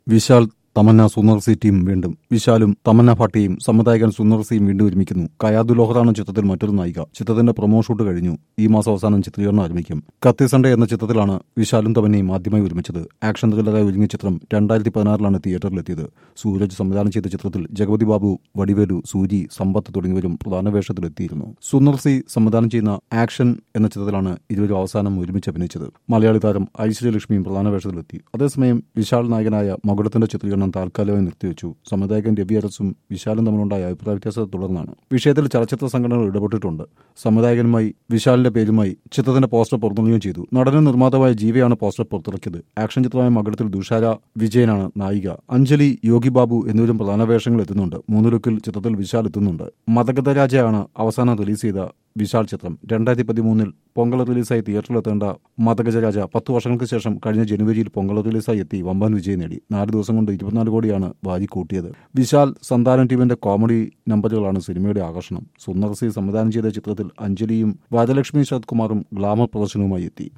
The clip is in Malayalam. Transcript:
വിശാൽ തമന്ന സുന്ദർ സി ടീം വീണ്ടും വിശാലും തമന്ന ഭാട്ടിയും സംവിധായകൻ സുന്ദർ സിയും വീണ്ടും ഒരുമിക്കുന്നു കയാദു ലോഹറാണ് ചിത്രത്തിൽ മറ്റൊരു നായിക ചിത്രത്തിന്റെ പ്രൊമോ ഷൂട്ട് കഴിഞ്ഞു ഈ മാസം അവസാനം ചിത്രീകരണം ആരംഭിക്കും കത്തി സൺഡേ എന്ന ചിത്രത്തിലാണ് വിശാലും തമന്നയും ആദ്യമായി ഒരുമിച്ചത് ആക്ഷൻ ത്രില്ലറായി ഒരുങ്ങിയ ചിത്രം രണ്ടായിരത്തി പതിനാറിലാണ് തിയേറ്ററിലെത്തിയത് സൂരജ് സംവിധാനം ചെയ്ത ചിത്രത്തിൽ ജഗപതി ബാബു വടിവേലു സൂരി സമ്പത്ത് തുടങ്ങിയവരും പ്രധാന വേഷത്തിലെത്തിയിരുന്നു സുന്ദർ സി സംവിധാനം ചെയ്യുന്ന ആക്ഷൻ എന്ന ചിത്രത്തിലാണ് ഇരുവരും അവസാനം ഒരുമിച്ച് അഭിനയിച്ചത് മലയാളി താരം ഐശ്വര്യലക്ഷ്മിയും പ്രധാന വേഷത്തിലെത്തി അതേസമയം വിശാൽ നായകനായ മകുടത്തിന്റെ ചിത്രീകരണം താൽക്കാലികമായി നിർത്തിവെച്ചു സംവിധായകൻ രവി അരസും വിശാലും തമ്മിലുണ്ടായ അഭിപ്രായ വ്യത്യാസത്തെ തുടർന്നാണ് വിഷയത്തിൽ ചലച്ചിത്ര സംഘടനകൾ ഇടപെട്ടിട്ടുണ്ട് സംവിധായകനുമായി വിശാലിന്റെ പേരുമായി ചിത്രത്തിന്റെ പോസ്റ്റർ പുറത്തിറങ്ങുകയും ചെയ്തു നടനും നിർമ്മാതാവായ ജീവയാണ് പോസ്റ്റർ പുറത്തിറക്കിയത് ആക്ഷൻ ചിത്രമായ മകുടത്തിൽ ദുഷാര വിജയനാണ് നായിക അഞ്ജലി യോഗി ബാബു എന്നിവരും പ്രധാന വേഷങ്ങൾ എത്തുന്നുണ്ട് മൂന്ന് ലുക്കിൽ ചിത്രത്തിൽ വിശാൽ എത്തുന്നുണ്ട് മതഗതരാജയാണ് അവസാനം റിലീസ് ചെയ്ത വിശാൽ ചിത്രം രണ്ടായിരത്തി പതിമൂന്നിൽ പൊങ്കൽ റിലീസായി തിയേറ്ററിലെത്തേണ്ട മതഗജരാജ പത്ത് വർഷങ്ങൾക്ക് ശേഷം കഴിഞ്ഞ ജനുവരിയിൽ പൊങ്കൽ റിലീസായി എത്തി വമ്പാൻ വിജയം നേടി നാല് ദിവസം കൊണ്ട് ഇരുപത്തിനാല് കോടിയാണ് വാരി കൂട്ടിയത് വിശാൽ സന്താനം ടീമിന്റെ കോമഡി നമ്പറുകളാണ് സിനിമയുടെ ആകർഷണം സുന്ദർ സി സംവിധാനം ചെയ്ത ചിത്രത്തിൽ അഞ്ജലിയും വാജലക്ഷ്മി ശരത് കുമാറും ഗ്ലാമർ പ്രദർശനവുമായി എത്തി